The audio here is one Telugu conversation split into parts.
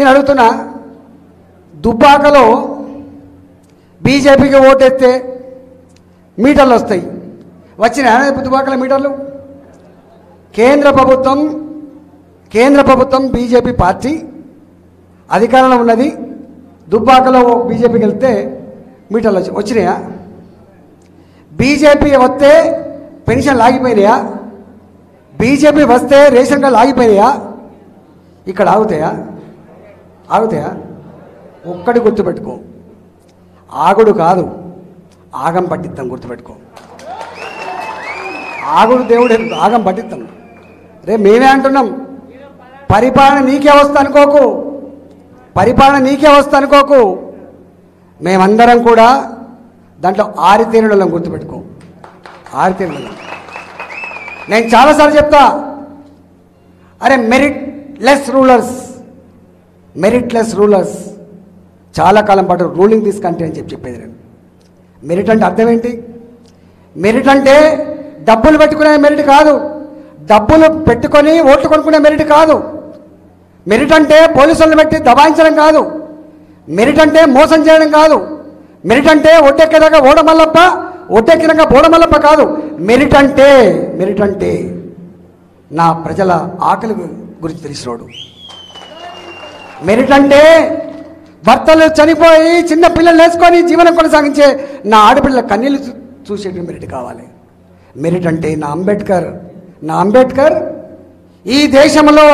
నేను అడుగుతున్నా దుబ్బాకలో బీజేపీకి ఓటేస్తే మీటర్లు వస్తాయి వచ్చినా దుబ్బాకల మీటర్లు కేంద్ర ప్రభుత్వం కేంద్ర ప్రభుత్వం బీజేపీ పార్టీ అధికారంలో ఉన్నది దుబ్బాకలో బీజేపీకి వెళ్తే మీటర్లు వచ్చి వచ్చినాయా బీజేపీ వస్తే పెన్షన్లు ఆగిపోయినాయా బీజేపీ వస్తే రేషన్ కార్డులు ఆగిపోయినాయా ఇక్కడ ఆగుతాయా ఆగుతాయా ఒక్కటి గుర్తుపెట్టుకో ఆగుడు కాదు ఆగం పట్టిద్దాం గుర్తుపెట్టుకో ఆగుడు దేవుడు ఆగం పట్టిద్దాం రే మేమే అంటున్నాం పరిపాలన నీకే వస్తా అనుకోకు పరిపాలన నీకే వస్తా అనుకోకు మేమందరం కూడా దాంట్లో ఆరితేరులం గుర్తుపెట్టుకో ఆరితేరులం నేను చాలాసార్లు చెప్తా అరే meritless rulers meritless rulers చాలా కాలం పాటు రూలింగ్ తీసుకంటే అని చెప్పి చెప్పేది నేను మెరిట్ అంటే అర్థం ఏంటి మెరిట్ అంటే డబ్బులు పెట్టుకునే మెరిట్ కాదు డబ్బులు పెట్టుకొని ఓట్లు కొనుక్కునే మెరిట్ కాదు మెరిట్ అంటే పోలీసులను పెట్టి దబాయించడం కాదు మెరిట్ అంటే మోసం చేయడం కాదు మెరిట్ అంటే ఒట్టెక్కేదాకా ఓడమల్లప్ప ఒట్టెక్కినాక బోడమల్లప్ప కాదు మెరిట్ అంటే మెరిట్ అంటే నా ప్రజల ఆకలి గు- గురించి తెలిసినోడు మెరిట్ అంటే భర్తలు చనిపోయి చిన్న పిల్లలు వేసుకొని జీవనం కొనసాగించే నా ఆడపిల్లల కన్నీళ్ళు చూ- చూసేటి మెరిట్ కావాలి మెరిట్ అంటే నా అంబేద్కర్ నా అంబేద్కర్ ఈ దేశంలో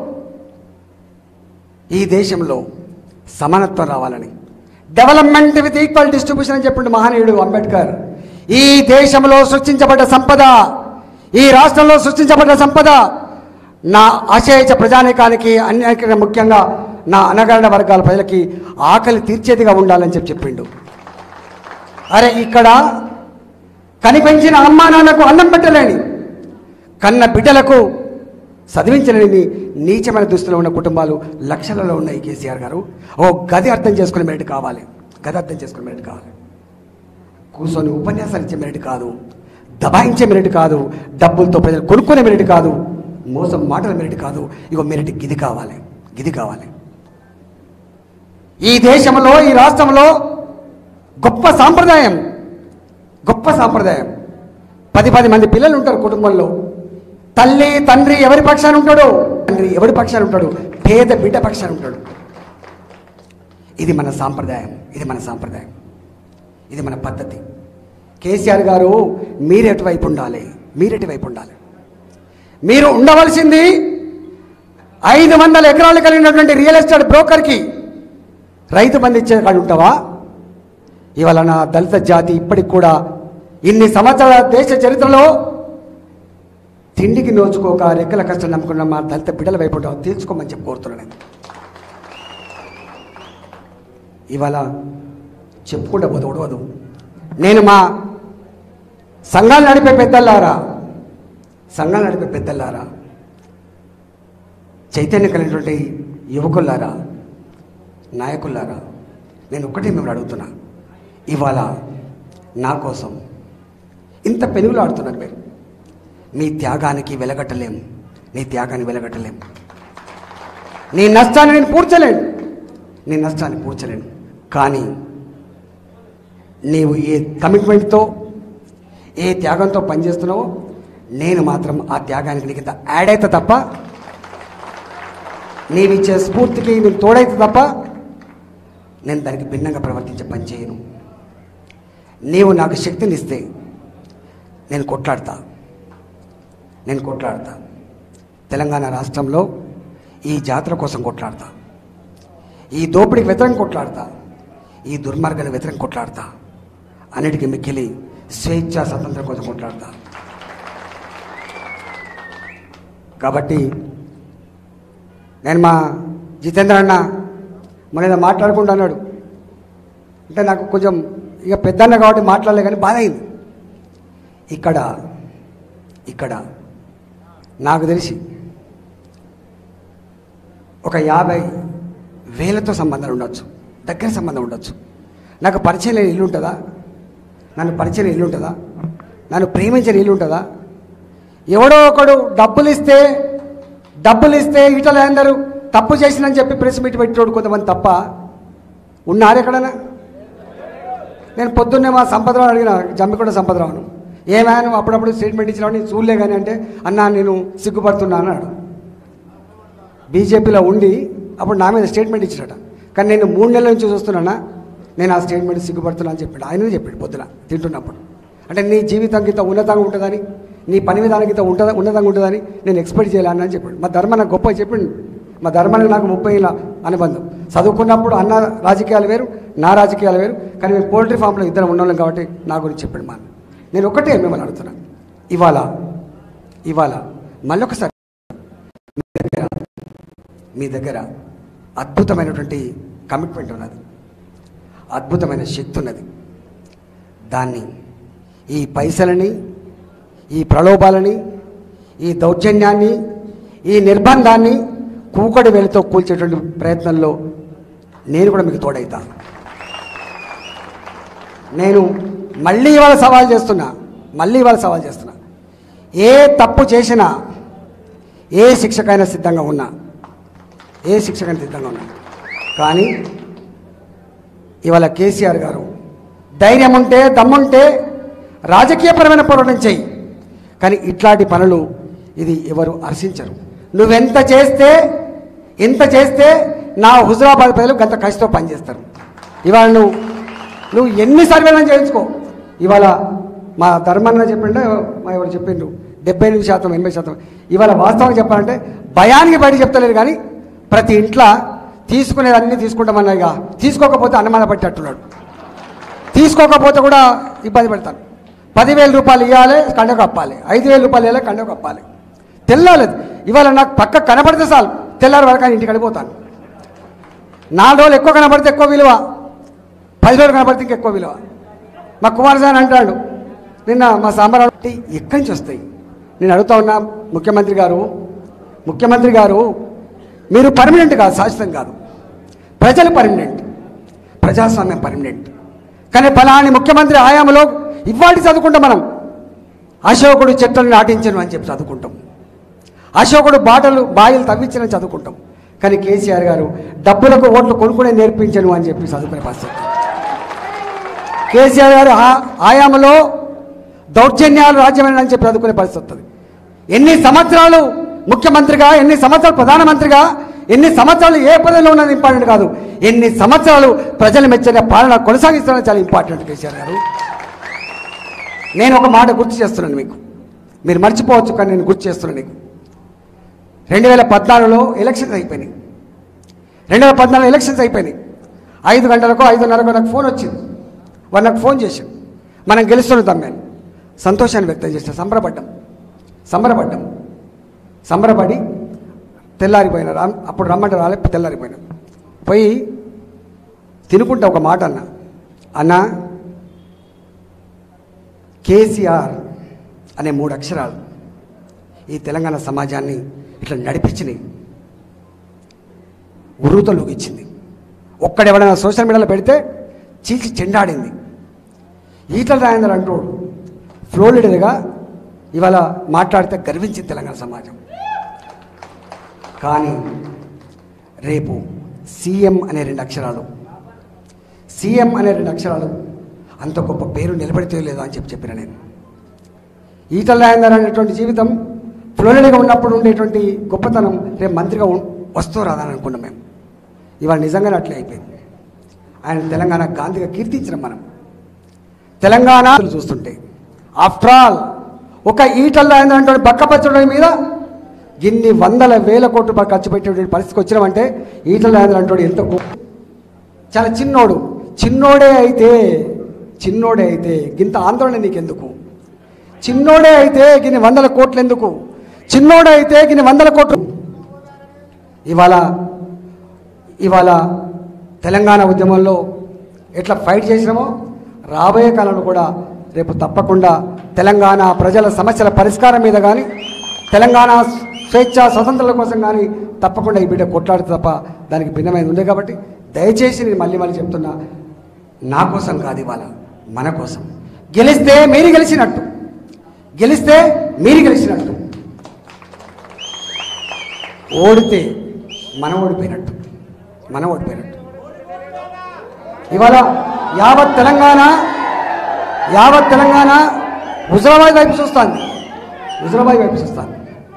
ఈ దేశంలో సమానత్వం రావాలని డెవలప్మెంట్ విత్ ఈక్వల్ డిస్ట్రిబ్యూషన్ అని చెప్పిండు మహనీయుడు అంబేద్కర్ ఈ దేశంలో సృష్టించబడ్డ సంపద ఈ రాష్ట్రంలో సృష్టించబడ్డ సంపద నా అశేష ప్రజానికానికి అన్నిటికన్నా ముఖ్యంగా నా అనగారిన వర్గాల ప్రజలకి ఆకలి తీర్చేదిగా ఉండాలని చెప్పి చెప్పిండు అరే ఇక్కడ కనిపెంచిన అమ్మా నాన్నకు అన్నం పెట్టలేని కన్న బిడ్డలకు చదివించలేని నీచమైన దుస్తులో ఉన్న కుటుంబాలు లక్షలలో ఉన్నాయి కేసీఆర్ గారు ఓ గది అర్థం చేసుకునే మెరిట్ కావాలి గది అర్థం చేసుకునే మెరిట్ కావాలి కూర్చొని ఉపన్యాసాలు ఇచ్చే మెరిట్ కాదు దబాయించే మెరిట్ కాదు డబ్బులతో ప్రజలు కొనుక్కునే మెరిట్ కాదు మోసం మాటల మెరిట్ కాదు ఇగో మెరిట్ గిది కావాలి గిది కావాలి ఈ దేశంలో ఈ రాష్ట్రంలో గొప్ప సాంప్రదాయం గొప్ప సాంప్రదాయం పది పది మంది పిల్లలు ఉంటారు కుటుంబంలో తల్లి తండ్రి ఎవరి పక్షాన ఉంటాడు తండ్రి ఎవరి పక్షాన ఉంటాడు పేద బిడ్డ పక్షాన ఉంటాడు ఇది మన సాంప్రదాయం ఇది మన సాంప్రదాయం ఇది మన పద్ధతి కేసీఆర్ గారు మీరెటువైపు ఉండాలి మీరెటువైపు ఉండాలి మీరు ఉండవలసింది ఐదు వందల ఎకరాలు కలిగినటువంటి రియల్ ఎస్టేట్ బ్రోకర్కి రైతు బంధు ఇచ్చే కాడు ఉంటావా ఇవాళ నా దళిత జాతి ఇప్పటికి కూడా ఇన్ని సంవత్సరాల దేశ చరిత్రలో తిండికి నోచుకోక రెక్కల కష్టం నమ్ముకున్న మా దళిత బిడ్డల వైపు ఉంటావు తీర్చుకోమని చెప్పి కోరుతున్నాను నేను. ఇవాళ చెప్పుకుంటే పోతే ఉడవదు నేను మా సంఘాలు నడిపే పెద్దలారా సంఘాలు నడిపే పెద్దలారా చైతన్యం కలిగినటువంటి యువకులారా నాయకులారా నేను ఒక్కటే మిమ్మల్ని అడుగుతున్నా ఇవాళ నా కోసం ఇంత పెనుగులు ఆడుతున్నారు మీరు మీ త్యాగానికి వెలగట్టలేం నీ త్యాగాన్ని వెలగట్టలేం నీ నష్టాన్ని నేను పూడ్చలేను నీ నష్టాన్ని పూడ్చలేను కానీ నీవు ఏ కమిట్మెంట్తో ఏ త్యాగంతో పనిచేస్తున్నావో నేను మాత్రం ఆ త్యాగానికి నీకు ఇంత యాడ్ అయితే తప్ప నీవిచ్చే స్ఫూర్తికి నేను తోడైతే తప్ప నేను దానికి భిన్నంగా ప్రవర్తించే పని చేయను నీవు నాకు శక్తిని ఇస్తే నేను కొట్లాడతా నేను కొట్లాడతా తెలంగాణ రాష్ట్రంలో ఈ జాతర కోసం కొట్లాడతా ఈ దోపిడీకి వ్యతిరేకం కొట్లాడతా ఈ దుర్మార్గానికి వ్యతిరేకం కొట్లాడతా అన్నిటికీ మిక్కిలి స్వేచ్ఛ స్వతంత్రం కోసం కొట్లాడతా కాబట్టి నేను మా జితేంద్ర అన్న మన ఏదో మాట్లాడుకుంటూ అన్నాడు అంటే నాకు కొంచెం ఇక పెద్దన్న కాబట్టి మాట్లాడలే కానీ బాధ అయింది ఇక్కడ ఇక్కడ నాకు తెలిసి ఒక యాభై వేలతో సంబంధాలు ఉండొచ్చు దగ్గర సంబంధం ఉండొచ్చు నాకు పరిచయం లేని ఇల్లు ఉంటుందా నన్ను పరిచయం ఇల్లు ఉంటుందా నన్ను ప్రేమించిన ఇల్లు ఉంటుందా ఎవడో ఒకడు డబ్బులు ఇస్తే డబ్బులు ఇస్తే ఇటలు అందరూ తప్పు చేసినని చెప్పి ప్రెస్ మీట్ పెట్టినోడు కొంతమంది తప్ప ఉన్నారు ఎక్కడన్నా నేను పొద్దున్నే మా సంపదరావు అడిగిన జమ్మికొండ సంపదరావును ఏమైనా నువ్వు అప్పుడప్పుడు స్టేట్మెంట్ ఇచ్చినావు నేను చూడలే కానీ అంటే అన్నా నేను సిగ్గుపడుతున్నా అన్నాడు బీజేపీలో ఉండి అప్పుడు నా మీద స్టేట్మెంట్ ఇచ్చినట కానీ నేను మూడు నెలల నుంచి చూస్తున్నానా నేను ఆ స్టేట్మెంట్ సిగ్గుపడుతున్నా అని చెప్పాడు ఆయననే చెప్పాడు పొద్దున తింటున్నప్పుడు అంటే నీ జీవితం ఇంత ఉన్నతంగా ఉంటుందని నీ పని విధానం ఇంత ఉంటుందా ఉన్నతంగా ఉంటుందని నేను ఎక్స్పెక్ట్ చేయాలని అని చెప్పాడు మా ధర్మ నాకు గొప్ప చెప్పిండు మా ధర్మానికి నాకు ముప్పై ఏళ్ళ అనుబంధం చదువుకున్నప్పుడు అన్న రాజకీయాలు వేరు నా రాజకీయాలు వేరు కానీ మేము పోల్ట్రీ ఫామ్లో ఇద్దరం ఉన్నాం కాబట్టి నా గురించి చెప్పాడు మా అన్న. నేను ఒకటే మిమ్మల్ని అడుగుతున్నాను ఇవాళ ఇవాళ మళ్ళొకసారి మీ దగ్గర మీ దగ్గర అద్భుతమైనటువంటి కమిట్మెంట్ ఉన్నది అద్భుతమైన శక్తి ఉన్నది దాన్ని ఈ పైసలని ఈ ప్రలోభాలని ఈ దౌర్జన్యాన్ని ఈ నిర్బంధాన్ని కూకటి వేలితో కూల్చేటువంటి ప్రయత్నంలో నేను కూడా మీకు తోడైతా నేను మళ్ళీ ఇవాళ సవాల్ చేస్తున్నా మళ్ళీ ఇవాళ సవాల్ చేస్తున్నా ఏ తప్పు చేసినా ఏ శిక్షకైనా సిద్ధంగా ఉన్నా ఏ శిక్షకైనా సిద్ధంగా ఉన్నా కానీ ఇవాళ కేసీఆర్ గారు ధైర్యం ఉంటే దమ్ముంటే రాజకీయపరమైన పోరాటం చెయ్యి కానీ ఇట్లాంటి పనులు ఇది ఎవరు హర్షించరు నువ్వెంత చేస్తే ఎంత చేస్తే నా హుజరాబాద్ ప్రజలు గంత కసితో పనిచేస్తారు ఇవాళ నువ్వు నువ్వు ఎన్ని సర్వేలను చేయించుకో ఇవాళ మా ధర్మన్న చెప్పిండే మా ఎవరు చెప్పిండ్రు డెబ్బై ఎనిమిది శాతం ఎనభై శాతం ఇవాళ వాస్తవంగా చెప్పాలంటే భయానికి బయట చెప్తలేరు కానీ ప్రతి ఇంట్లో తీసుకునేది అన్నీ తీసుకుంటామన్నాయిగా తీసుకోకపోతే అనుమాన పట్టేట్టున్నాడు తీసుకోకపోతే కూడా ఇబ్బంది పెడతాను పదివేల రూపాయలు ఇవ్వాలి కండ కప్పాలి ఐదు వేల రూపాయలు ఇవ్వాలి కండ కప్పాలి తెల్లాలేదు ఇవాళ నాకు పక్క కనబడితే చాలు తెల్లారి వరకు ఆయన ఇంటికి వెళ్ళిపోతాను నాలుగు రోజులు ఎక్కువ కనబడితే ఎక్కువ విలువ పది రోజులు కనబడితే ఇంకెక్కువ విలువ మా కుమారస్వామి అంటాడు నిన్న మా సాంబారావు అంటే ఎక్కడి నుంచి వస్తాయి నేను అడుగుతా ఉన్నా ముఖ్యమంత్రి గారు ముఖ్యమంత్రి గారు మీరు పర్మనెంట్ కాదు శాశ్వతం కాదు ప్రజలు పర్మనెంట్ ప్రజాస్వామ్యం పర్మనెంట్ కానీ ఫలాని ముఖ్యమంత్రి ఆయామలో ఇవాటి చదువుకుంటాం మనం అశోకుడు చెట్లను నాటించను అని చెప్పి చదువుకుంటాం అశోకుడు బాటలు బాయిలు తవ్వించని చదువుకుంటాం కానీ కేసీఆర్ గారు డబ్బులకు ఓట్లు కొనుక్కునే నేర్పించను అని చెప్పి చదువుకునే పరిస్థితి కేసీఆర్ గారు ఆ- ఆయామలో దౌర్జన్యాలు రాజ్యమని చెప్పి చదువుకునే పరిస్థితి వస్తుంది ఎన్ని సంవత్సరాలు ముఖ్యమంత్రిగా ఎన్ని సంవత్సరాలు ప్రధానమంత్రిగా ఎన్ని సంవత్సరాలు ఏ పదవిలో ఉన్నది ఇంపార్టెంట్ కాదు ఎన్ని సంవత్సరాలు ప్రజలు మెచ్చిన పాలన కొనసాగిస్తున్నది చాలా ఇంపార్టెంట్ కేసీఆర్ గారు నేను ఒక మాట గుర్తు చేస్తున్నాను మీకు మీరు మర్చిపోవచ్చు కానీ నేను గుర్తు చేస్తున్నాను నీకు రెండు వేల పద్నాలుగులో ఎలక్షన్స్ అయిపోయినాయి రెండు వేల పద్నాలుగు ఎలక్షన్స్ అయిపోయినాయి ఐదు గంటలకు ఐదున్నరకు నాకు ఫోన్ వచ్చింది వాడు నాకు ఫోన్ చేశాడు మనం గెలుస్తున్న తమ్మాను సంతోషాన్ని వ్యక్తం చేసిన సంబరపడ్డాం సంబరపడ్డాం సంబరపడి తెల్లారిపోయినా రా అప్పుడు రమ్మంటే రాలే తెల్లారిపోయినా పోయి తినుకుంటా ఒక మాట అన్న అన్న కేసీఆర్ అనే మూడు అక్షరాలు ఈ తెలంగాణ సమాజాన్ని ఇట్లా నడిపించినాయి ఉర్రుతలోకి ఇచ్చింది ఒక్కడెవడైనా సోషల్ మీడియాలో పెడితే చీల్చి చెండాడింది ఈటల రాజేందర్ అంటోడు ఫ్లో లీడర్గా ఇవాళ మాట్లాడితే గర్వించింది తెలంగాణ సమాజం కానీ రేపు సీఎం అనే రెండు అక్షరాలు సీఎం అనే రెండు అక్షరాలు అంత గొప్ప పేరు నిలబడితే లేదో అని చెప్పి చెప్పిన నేను ఈటల రాజేందర్ అనేటువంటి జీవితం ఫ్లోరిడగా ఉన్నప్పుడు ఉండేటువంటి గొప్పతనం రేపు మంత్రిగా ఉం- వస్తూ రాదని అనుకున్నాం మేము ఇవాళ నిజంగానే అట్లే అయిపోయింది ఆయన తెలంగాణ గాంధీగా కీర్తించిన మనం తెలంగాణ చూస్తుంటే ఆఫ్టర్ ఆల్ ఒక ఈటల రాజేందర్ అనేటువంటి బక్కపచ్చడి మీద ఇన్ని వందల వేల కోట్లు రూపాయలు ఖర్చు పెట్టేటువంటి పరిస్థితికి వచ్చినామంటే ఈటల రాజేందర్ అంటే ఎంత గొప్ప చాలా చిన్నోడు చిన్నోడే అయితే చిన్నోడే అయితే గింత ఆందోళన నీకెందుకు చిన్నోడే అయితే గిన్ని వందల కోట్లు ఎందుకు చిన్నోడే అయితే గిన్ని వందల కోట్లు ఇవాళ ఇవాళ తెలంగాణ ఉద్యమంలో ఎట్లా ఫైట్ చేసినామో రాబోయే కాలంలో కూడా రేపు తప్పకుండా తెలంగాణ ప్రజల సమస్యల పరిష్కారం మీద కానీ తెలంగాణ స్వేచ్ఛ స్వతంత్రాల కోసం కానీ తప్పకుండా ఈ బిడ్డ కొట్లాడితే తప్ప దానికి భిన్నమైనది ఉంది కాబట్టి దయచేసి నేను మళ్ళీ మళ్ళీ చెప్తున్నా నా కోసం కాదు ఇవాళ మన కోసం గెలిస్తే మీరు గెలిచినట్టు గెలిస్తే మీరు గెలిచినట్టు ఓడితే మనం ఓడిపోయినట్టు మనం ఓడిపోయినట్టు ఇవాళ యావత్ తెలంగాణ యావత్ తెలంగాణ హుజరాబాద్ వైపు చూస్తుంది హుజరాబాద్ వైపు చూస్తుంది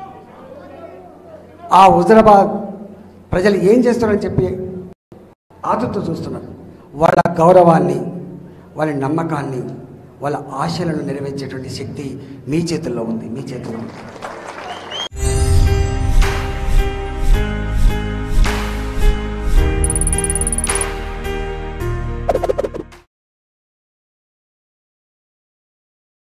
ఆ హుజరాబాద్ ప్రజలు ఏం చేస్తున్నారని చెప్పి ఆతృత చూస్తున్నారు వాళ్ళ గౌరవాన్ని వాళ్ళ నమ్మకాన్ని వాళ్ళ ఆశలను నెరవేర్చేటువంటి శక్తి మీ చేతుల్లో ఉంది మీ చేతుల్లో ఉంది